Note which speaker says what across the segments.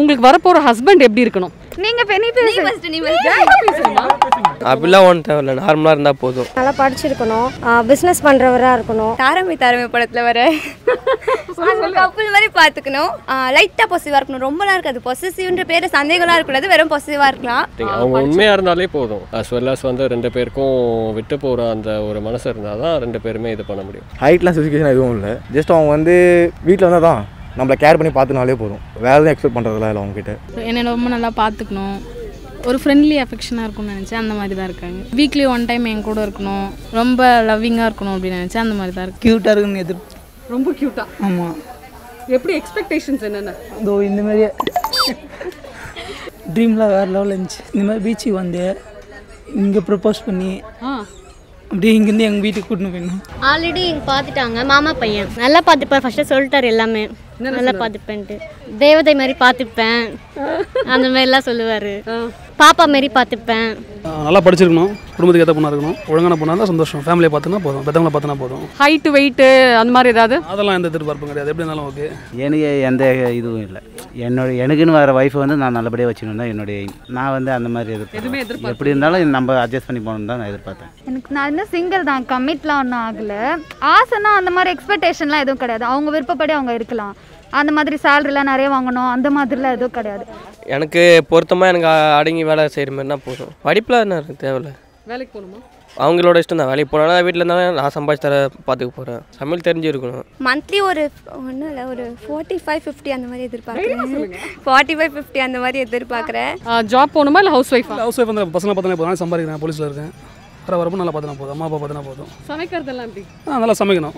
Speaker 1: உங்களுக்கு வரப்போற ஹஸ்பண்ட் எப்படி இருக்கணும்
Speaker 2: நீங்க பெனி பேசு
Speaker 3: அப்படிலாம் ஒன்றும் தேவையில்ல நார்மலாக இருந்தால் போதும்
Speaker 4: நல்லா படிச்சிருக்கணும் பிஸ்னஸ் பண்ணுறவராக இருக்கணும்
Speaker 2: தாரமை தாரமை படத்துல வர அந்த கப்பல் மாதிரி பார்த்துக்கணும் லைட்டாக பொசிவாக இருக்கணும் ரொம்பலாம் இருக்காது பொசிசிவ்ன்ற பேர் சந்தேகம்லாம் இருக்கக்கூடாது வெறும் பொசிவாக இருக்கலாம்
Speaker 5: அவங்க உண்மையாக இருந்தாலே போதும் அஸ் வெல் அஸ் வந்து ரெண்டு பேருக்கும் விட்டு போகிற அந்த ஒரு மனசு இருந்தால் தான் ரெண்டு பேருமே இது பண்ண முடியும்
Speaker 6: ஹைட்லாம் ஸ்பெசிஃபிகேஷன் எதுவும் இல்லை ஜஸ்ட் அவங்க வந்து வீட்டில் வந்தால் தான் நம்மளை கேர் பண்ணி பார்த்துனாலே போதும் வேறு எதுவும் எக்ஸ்பெக்ட் பண்ணுறதுலாம் இல்லை அவங்ககிட்ட
Speaker 7: என்னை ரொம்ப நல்லா பார்த்துக்கணும் ஒரு ஃப்ரெண்ட்லி அஃபெக்ஷனாக இருக்கும்னு நினச்சேன் அந்த மாதிரி தான் இருக்காங்க வீக்லி ஒன் டைம் என் கூட இருக்கணும் ரொம்ப லவ்விங்காக இருக்கணும் அப்படின்னு நினச்சேன் அந்த மாதிரி தான் இருக்கு
Speaker 8: க்யூட்டாக இருக்குன்னு எதிர்
Speaker 1: ரொம்ப கியூட்டா
Speaker 8: ஆமாம்
Speaker 1: எப்படி எக்ஸ்பெக்டேஷன்ஸ் என்னென்ன
Speaker 8: இதோ இந்த மாதிரியே ட்ரீம்லாம் வேறு லெவலில் இருந்துச்சு இந்த மாதிரி பீச்சுக்கு வந்து இங்கே ப்ரப்போஸ் பண்ணி
Speaker 1: ஆ
Speaker 8: அப்படியே இங்கேருந்து எங்கள் வீட்டுக்கு கூட்டின்னு போயிடணும்
Speaker 4: ஆல்ரெடி பார்த்துட்டாங்க மாமா பையன் நல்லா பார்த்துப்பார் ஃபஸ்ட்டு சொல்லிட்டாரு எல்லாமே நல்லா பார்த்துப்பேன்ட்டு தேவதை மாதிரி பார்த்துப்பேன் அந்த மாதிரிலாம் சொல்லுவார் பாப்பா மாரி பார்த்துப்பேன்
Speaker 9: நல்லா படிச்சிருக்கணும் குடும்பத்துக்கு ஏற்ற பொண்ணாக இருக்கணும் ஒழுங்கான பொண்ணாக இருந்தால் சந்தோஷம் ஃபேமிலியை பார்த்தோன்னா போதும் பெற்றவங்களை பார்த்தோன்னா போதும்
Speaker 1: ஹைட்டு வெயிட்டு அந்த மாதிரி ஏதாவது
Speaker 9: அதெல்லாம் எந்த எதிர்பார்ப்பும் கிடையாது எப்படி இருந்தாலும் ஓகே
Speaker 10: எனக்கு எந்த இதுவும் இல்லை என்னோட எனக்குன்னு வர ஒய்ஃபை வந்து நான் நல்லபடியாக வச்சுக்கணும் தான் என்னுடைய aim. நான் வந்து அந்த மாதிரி
Speaker 1: எதுவுமே
Speaker 10: எதிர்பார்த்தேன்
Speaker 1: எதிர்பார்க்கல.
Speaker 10: எப்படி இருந்தாலும் நம்ம அட்ஜஸ்ட் பண்ணி போகணுன்னு தான் நான் எதிர்பார்த்தேன்
Speaker 2: எனக்கு நான் இன்னும் சிங்கிள் தான் கமிட்லாம் ஒன்றும் ஆகலை ஆசைனா அந்த மாதிரி எக்ஸ்பெக்டேஷன்லாம் எதுவும் கிடையாது அவங்க விருப்பப்படி அவங்க இருக்கலாம் அந்த மாதிரி சேலரிலாம் நிறைய வாங்கணும் அந்த மாதிரிலாம் எதுவும் கிடையாது
Speaker 3: எனக்கு பொருத்தமாக எனக்கு அ- அடங்கி வேலை செய்கிற மாதிரினா போதும் படிப்பில் என்ன இருக்கு தேவையில்ல
Speaker 1: வேலைக்கு போகணுமா
Speaker 3: அவங்களோட இஷ்டம் தான் வேலைக்கு போனாலும் வீட்டில் இருந்தாலும் நான் சம்பாதிச்சு தர பார்த்துக்க போகிறேன் சமையல் தெரிஞ்சு இருக்கணும்
Speaker 2: மந்த்லி ஒரு ஒன்றும் இல்லை ஒரு ஃபார்ட்டி ஃபைவ் ஃபிஃப்டி அந்த மாதிரி எதிர்பார்க்குறேன் ஃபார்ட்டி ஃபைவ் ஃபிஃப்டி அந்த மாதிரி எதிர்பார்க்குறேன்
Speaker 1: ஜாப் போகணுமா இல்லை ஹவுஸ் ஒய்ஃபா
Speaker 9: ஹவுஸ் ஒய்ஃப் வந்து பசங்களை பார்த்தா போதும் நான் சம்பாதிக்கிறேன் போலீஸில் இருக்கேன் வர வரப்போ நல்லா பார்த்தா போதும் அம்மா அப்பா பார்த்தா போதும்
Speaker 1: சமைக்கிறதெல்லாம் எப்படி
Speaker 9: ஆ நல்லா சமைக்கணும்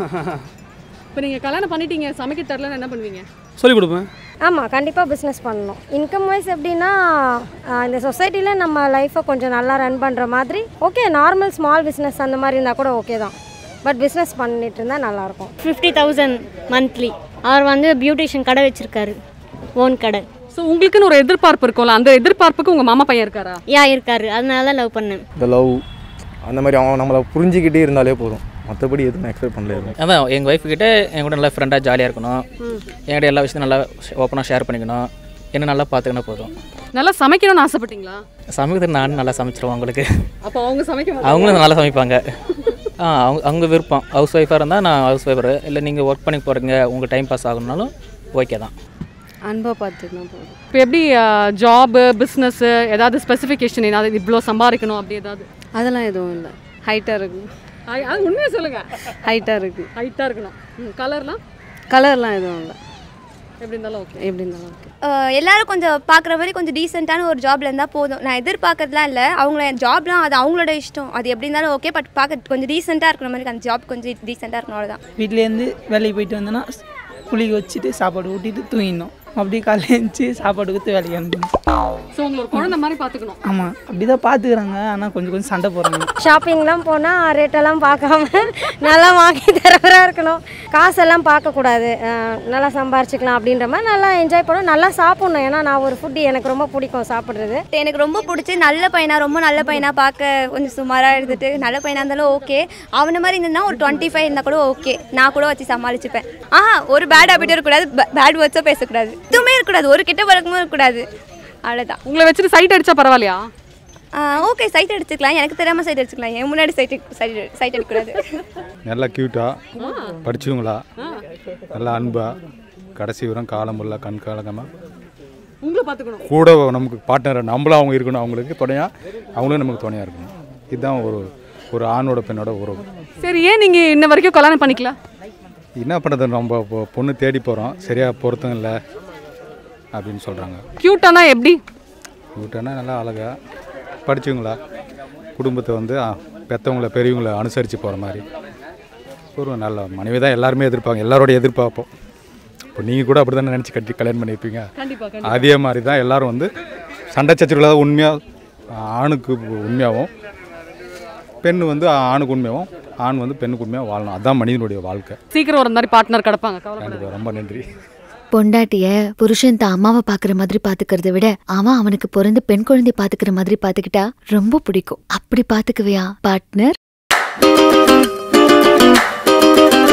Speaker 1: இப்போ நீங்கள் கல்யாணம் பண்ணிட்டீங்க சமைக்க தரலன்னு என்ன பண்ணுவீங்க
Speaker 9: சொல்லிக் கொடுப்பேன்
Speaker 4: ஆமாம் கண்டிப்பாக பிஸ்னஸ் பண்ணணும் இன்கம் வைஸ் எப்படின்னா ஆஹ் இந்த சொசைட்டியில் நம்ம லைஃப்பை கொஞ்சம் நல்லா ரன் பண்ணுற மாதிரி ஓகே நார்மல் ஸ்மால் பிஸ்னஸ் அந்த மாதிரி இருந்தால் கூட ஓகே தான் பட் பிஸ்னஸ் பண்ணிட்டு இருந்தால் நல்லாயிருக்கும்
Speaker 11: ஃபிஃப்டி தௌசண்ட் மந்த்லி அவர் வந்து பியூட்டிஷியன் கடை வச்சிருக்காரு ஓன் கடை
Speaker 1: ஸோ உங்களுக்குன்னு ஒரு எதிர்பார்ப்பு இருக்கும்ல அந்த எதிர்பார்ப்புக்கு உங்கள் மாமா பையன் இருக்காரா
Speaker 11: யா இருக்காரு அதனால தான் லவ் பண்ணேன்
Speaker 6: இந்த லவ் அந்த மாதிரி அவங்க நம்மளை புரிஞ்சிக்கிட்டே இருந்தாலே போதும் மற்றபடி எதுவும் எக்ஸ்பெக்ட் பண்ணல எதுவும்
Speaker 12: அதான் எங்கள் ஒய்ஃப் கிட்ட என் கூட நல்லா ஃப்ரெண்டாக ஜாலியாக இருக்கணும் என்கிட்ட எல்லா விஷயத்தையும் நல்லா ஓப்பனாக ஷேர் பண்ணிக்கணும் என்ன நல்லா பார்த்துக்கினா போதும்
Speaker 1: நல்லா சமைக்கணும்னு ஆசைப்பட்டீங்களா
Speaker 12: சமைக்கிறது நானும் நல்லா சமைச்சிருவேன் அவங்களுக்கு
Speaker 1: அப்போ அவங்க சமைக்க மாட்டாங்க.
Speaker 12: அவங்களும் நல்லா சமைப்பாங்க ஆ அவங்க அவங்க விருப்பம் ஹவுஸ் ஒய்ஃபாக இருந்தால் நான் ஹவுஸ் ஒய்ஃபர் இல்லை நீங்கள் ஒர்க் பண்ணி போகிறீங்க உங்கள் டைம் பாஸ் ஆகணும்னாலும் ஓகே தான்
Speaker 1: அன்பாக பார்த்துக்கணும் போதும் இப்போ எப்படி ஜாபு பிஸ்னஸ்ஸு ஏதாவது ஸ்பெசிஃபிகேஷன் ஏதாவது இவ்வளோ சம்பாதிக்கணும் அப்படி ஏதாவது
Speaker 13: அதெல்லாம் எதுவும் இல்லை ஹைட்டாக இருக்கும்
Speaker 1: ஐ- அது உண்மையை சொல்லுங்க
Speaker 13: ஹைட்டாக இருக்கு
Speaker 1: ஹைட்டாக இருக்கணும் ம் கலர்லாம்
Speaker 13: கலர்லாம் எதுவும் இல்லை
Speaker 1: எப்படி இருந்தாலும் ஓகே
Speaker 13: எப்படி இருந்தாலும் ஓகே
Speaker 2: எல்லாரும் கொஞ்சம் பார்க்குற மாதிரி கொஞ்சம் டீசெண்டான ஒரு ஜாப்ல இருந்தால் போதும் நான் எதிர்பார்க்கறதுலாம் இல்லை அவங்கள ஜாப்லாம் அது அவங்களோட இஷ்டம் அது எப்படி இருந்தாலும் ஓகே பட் பார்க்க கொஞ்சம் டீசெண்டாக இருக்கிற மாதிரி அந்த ஜாப் கொஞ்சம் டீசெண்டாக இருக்கணும் அவ்வளோதான்
Speaker 8: வீட்லேருந்து வேலைக்கு போயிட்டு வந்தேன்னா குளிக்க வச்சுட்டு சாப்பாடு ஊட்டிட்டு தூங்கிடணும் அப்படியே காலையில் எழுந்துச்சி சாப்பாடு கொடுத்து வேலைக்கு அனுப்பணும்
Speaker 1: ஸோ உங்களை ஒரு குழந்தை மாதிரி பார்த்துக்கணும்
Speaker 8: ஆமாம் அப்படி தான் பார்த்துக்குறாங்க ஆனால் கொஞ்சம் கொஞ்சம் சண்டை போடுறாங்க
Speaker 4: ஷாப்பிங்லாம் போனால் ரேட்டெல்லாம் பார்க்காம நல்லா வாங்கி தரவராக இருக்கணும் காசெல்லாம் பார்க்கக்கூடாது அஹ் நல்லா சம்பாரிச்சிக்கலாம் அப்படின்ற மாதிரி நல்லா என்ஜாய் பண்ணணும் நல்லா சாப்பிட்ணும் ஏன்னா நான் ஒரு ஃபுட்டு எனக்கு ரொம்ப பிடிக்கும் சாப்பிட்றது
Speaker 2: எனக்கு ரொம்ப பிடிச்சி நல்ல பையனா ரொம்ப நல்ல பையனா பார்க்க கொஞ்சம் சுமாராக இருந்துட்டு நல்ல பையனா இருந்தாலும் ஓகே அவனை மாதிரி இருந்ததுன்னா ஒரு டுவெண்ட்டி ஃபைவ் இருந்தால் கூட ஓகே நான் கூட வச்சு சமாளிச்சுப்பேன் ஆஹா ஒரு பேட் ஹாபிட்டும் இருக்கக்கூடாது பேட் வேர்ட்ஸோ பேசக்கூடாது எதுவுமே இருக்கக்கூடாது ஒரு கெட்ட பழக்கமும் இருக்கக்கூடாது அவ்வளோதான்
Speaker 1: உங்களை வச்சுட்டு சைட் அடிச்சா பரவாயில்லையா
Speaker 2: ஓகே சைட் அடிச்சுக்கலாம் எனக்கு தெரியாமல் சைட் அடிச்சுக்கலாம் என் முன்னாடி சைட் சைட் சைட் அடிக்கக்கூடாது
Speaker 14: நல்லா க்யூட்டாக படிச்சவங்களா நல்லா அன்பா கடைசி வரும் காலம் ஃபுல்லாக கண் கலங்காமல்
Speaker 1: உங்களை பார்த்துக்கணும்
Speaker 14: கூட நமக்கு பார்ட்னர் நம்மளும் அவங்க இருக்கணும் அவங்களுக்கு துணையாக அவங்களும் நமக்கு துணையாக இருக்கணும் இதுதான் ஒரு ஒரு ஆணோட பெண்ணோட உறவு
Speaker 1: சரி ஏன் நீங்கள் இன்ன வரைக்கும் கல்யாணம் பண்ணிக்கல
Speaker 14: என்ன பண்ணுறது நம்ம இப்போ பொண்ணு தேடி போகிறோம் சரியாக பொருத்தம் இல்லை அப்படின்னு சொல்கிறாங்க
Speaker 1: க்யூட்டானா எப்படி
Speaker 14: க்யூட்டானா நல்லா அழகா படிச்சவங்களா குடும்பத்தை வந்து ஆ, பெத்தவங்கள பெரியவங்கள அனுசரித்து போகிற மாதிரி ஒரு நல்ல மனைவி தான் எல்லாருமே எதிர்ப்பாங்க எல்லாரோட எதிர்பார்ப்போம் இப்போ நீங்கள் கூட அப்படி தானே நினச்சி கட்டி கல்யாணம் பண்ணியிருப்பீங்க
Speaker 1: கண்டிப்பா, கண்டிப்பா.
Speaker 14: அதே மாதிரி தான் எல்லாரும் வந்து சண்டை சச்சரவுல உண்மையாக ஆணுக்கு உண்மையாகவும் பெண் வந்து ஆணுக்கு உண்மையாகவும் ஆண் வந்து பெண்ணுக்கு உண்மையாக வாழணும் அதுதான் மனிதனுடைய வாழ்க்கை
Speaker 1: சீக்கிரம் ஒரு மாதிரி பார்ட்னர் கிடப்பாங்க கவலைப்படாத
Speaker 14: கண்டிப்பாக ரொம்ப நன்றி
Speaker 15: பொண்டாட்டிய புருஷன் தான் அம்மாவை பாக்குற மாதிரி பாத்துக்கிறத விட அவன் அவனுக்கு பிறந்து பெண் குழந்தை பாத்துக்கிற மாதிரி பாத்துக்கிட்டா ரொம்ப பிடிக்கும் அப்படி பாத்துக்குவியா பார்ட்னர்